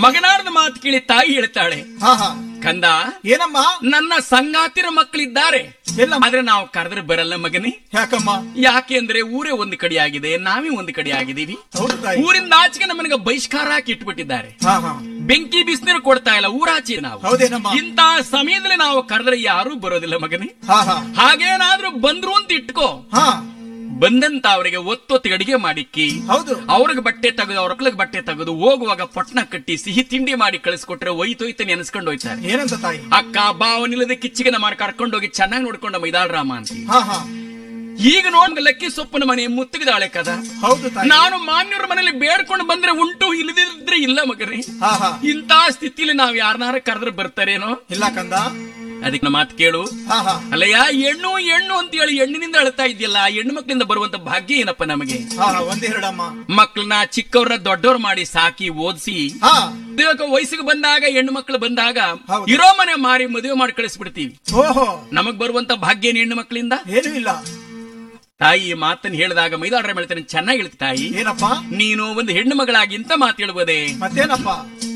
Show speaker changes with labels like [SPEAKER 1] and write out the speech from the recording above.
[SPEAKER 1] ಮಗನಾರದ ಮಾತು ಕೇಳಿ ತಾಯಿ ಹೇಳ್ತಾಳೆ
[SPEAKER 2] ಹಾ ಹಾ
[SPEAKER 1] ಕಂದ
[SPEAKER 2] ಏನಮ್ಮ
[SPEAKER 1] ನನ್ನ ಸಂಗಾತಿರ ಮಕ್ಕಳಿದ್ದಾರೆ
[SPEAKER 2] ಎಲ್ಲ
[SPEAKER 1] ಆದ್ರೆ ನಾವು ಕರೆದ್ರೆ ಬರಲ್ಲ ಮಗನೇ
[SPEAKER 2] ಯಾಕಮ್ಮ
[SPEAKER 1] ಯಾಕೆ ಅಂದ್ರೆ ಊರೇ ಒಂದು ಕಡೆ ಆಗಿದೆ ನಾವೇ ಒಂದು ಕಡೆ ಆಗಿದ್ದೀವಿ
[SPEAKER 2] ಹೌದು ತಾಯಿ
[SPEAKER 1] ಊರಿಂದ ಆಚೆಗೆ ನಮ್ಮನಿಗೆ ಬಹಿಷ್ಕಾರ ಹಾಕಿ ಇಟ್ಬಿಟ್ಟಿದ್ದಾರೆ
[SPEAKER 2] ಹಾ ಹಾ
[SPEAKER 1] ಬೆಂಕಿ ಬಿಸಿನೀರು ಕೊಡ್ತಾ ಇಲ್ಲ ಊರಾಚೆ ನಾವು
[SPEAKER 2] ಹೌದೇನಮ್ಮ
[SPEAKER 1] ಇಂತ ಸಮಯದಲ್ಲಿ ನಾವು ಕರೆದ್ರೆ ಯಾರೂ ಬರೋದಿಲ್ಲ ಮಗನೇ
[SPEAKER 2] ಹಾ ಹಾ
[SPEAKER 1] ಹಾಗೇನಾದ್ರೂ ಬಂದ್ರು ಅಂತ ಇಟ್ಕೋ
[SPEAKER 2] ಹಾ
[SPEAKER 1] ಬಂದಂತ ಅವರಿಗೆ ಒತ್ತೊತ್ತಿ ಅಡಿಗೆ ಮಾಡಿಕ್ಕಿ
[SPEAKER 2] ಹೌದು
[SPEAKER 1] ಅವ್ರಿಗೆ ಬಟ್ಟೆ ತೆಗೆದು ಅವ್ರ ಮಕ್ಳಿಗೆ ಬಟ್ಟೆ ತೆಗೆದು ಹೋಗುವಾಗ ಪಟ್ನ ಕಟ್ಟಿ ಸಿಹಿ ತಿಂಡಿ ಮಾಡಿ ಕಳಿಸ್ಕೊಟ್ರೆ ಒಯ್ತೊಯ್ತ ನೆನೆಸ್ಕೊಂಡು ಹೋಯ್ತಾರೆ
[SPEAKER 2] ಏನಂತ ತಾಯಿ
[SPEAKER 1] ಅಕ್ಕ ಬಾವನಿಲ್ಲದೆ ಕಿಚ್ಚಿಗೆನ ಮಾಡಿ ಕರ್ಕೊಂಡೋಗಿ ಚೆನ್ನಾಗಿ ನೋಡ್ಕೊಂಡ ಮೈದಾಳ ರಾಮ ಅಂತ
[SPEAKER 2] ಹಾ ಹಾ
[SPEAKER 1] ಈಗ ನೋಡ್ ಲಕ್ಕಿ ಸೊಪ್ಪನ ಮನೆ ಮುತ್ತಿಗಿದಾಳೆ ಕದ
[SPEAKER 2] ಹೌದು ತಾಯಿ
[SPEAKER 1] ನಾನು ಮಾನ್ಯರ ಮನೇಲಿ ಬೇಡ್ಕೊಂಡು ಬಂದ್ರೆ ಉಂಟು ಇಲ್ಲದಿದ್ರೆ ಇಲ್ಲ ಮಗನೇ
[SPEAKER 2] ಹಾ ಹಾ
[SPEAKER 1] ಇಂತ ಸ್ಥಿತಿಲಿ ನಾವ್ ಯಾರನ್ನಾರ ಕರೆದ್ರೆ ಬರ್ತಾರೇನೋ
[SPEAKER 2] ಇಲ್ಲ ಕಂದ
[SPEAKER 1] ಅದಕ್ಕೆ ನಮ್ಮ ಮಾತು ಕೇಳು
[SPEAKER 2] ಹಾ ಹಾ
[SPEAKER 1] ಅಲ್ಲಯ್ಯ ಹೆಣ್ಣು ಹೆಣ್ಣು ಅಂತ ಹೇಳಿ ಹೆಣ್ಣಿನಿಂದ ಅಳ್ತಾ ಇದೆಯಲ್ಲ ಆ ಹೆಣ್ಣು ಮಕ್ಕಳಿಂದ ಬರುವಂತ ಭಾಗ್ಯ ಏನಪ್ಪ ನಮಗೆ
[SPEAKER 2] ಹಾ ಹಾ ಒಂದೆರಡಮ್ಮ
[SPEAKER 1] ಮಕ್ಕಳನ್ನ ಚಿಕ್ಕವ್ರ ದೊಡ್ಡವ್ರ ಮಾಡಿ ಸಾಕಿ ಓದಿಸಿ
[SPEAKER 2] ಹಾ
[SPEAKER 1] ಮದುವೆ ವಯಸ್ಸಿಗೆ ಬಂದಾಗ ಹೆಣ್ಣು ಮಕ್ಕಳು ಬಂದಾಗ
[SPEAKER 2] ಹೌದು.
[SPEAKER 1] ಇರೋ ಮನೆ ಮಾರಿ ಮದುವೆ ಮಾಡಿ ಕಳಿಸ್ಬಿಡ್ತೀವಿ
[SPEAKER 2] ಓಹೋ
[SPEAKER 1] ನಮಗ್ ಬರುವಂತ ಭಾಗ್ಯ ಏನ್ ಹೆಣ್ಣು ಮಕ್ಕಳಿಂದ
[SPEAKER 2] ಏನೂ ಇಲ್ಲ
[SPEAKER 1] ತಾಯಿ ಈ ಮಾತನ್ನ ಹೇಳಿದಾಗ ಮೈದಾಡ್ರೆ ಹೇಳ್ತಾನೆ ಚೆನ್ನಾಗಿ ಹೇಳ್ತಿ ತಾಯಿ
[SPEAKER 2] ಏನಪ್ಪ
[SPEAKER 1] ನೀನು ಒಂದು ಹೆಣ್ಣು ಮಗಳಾಗಿ ಇಂತ ಮಾತು ಹೇಳ್ಬೋದೆ
[SPEAKER 2] ಮತ್ತೇನಪ್ಪ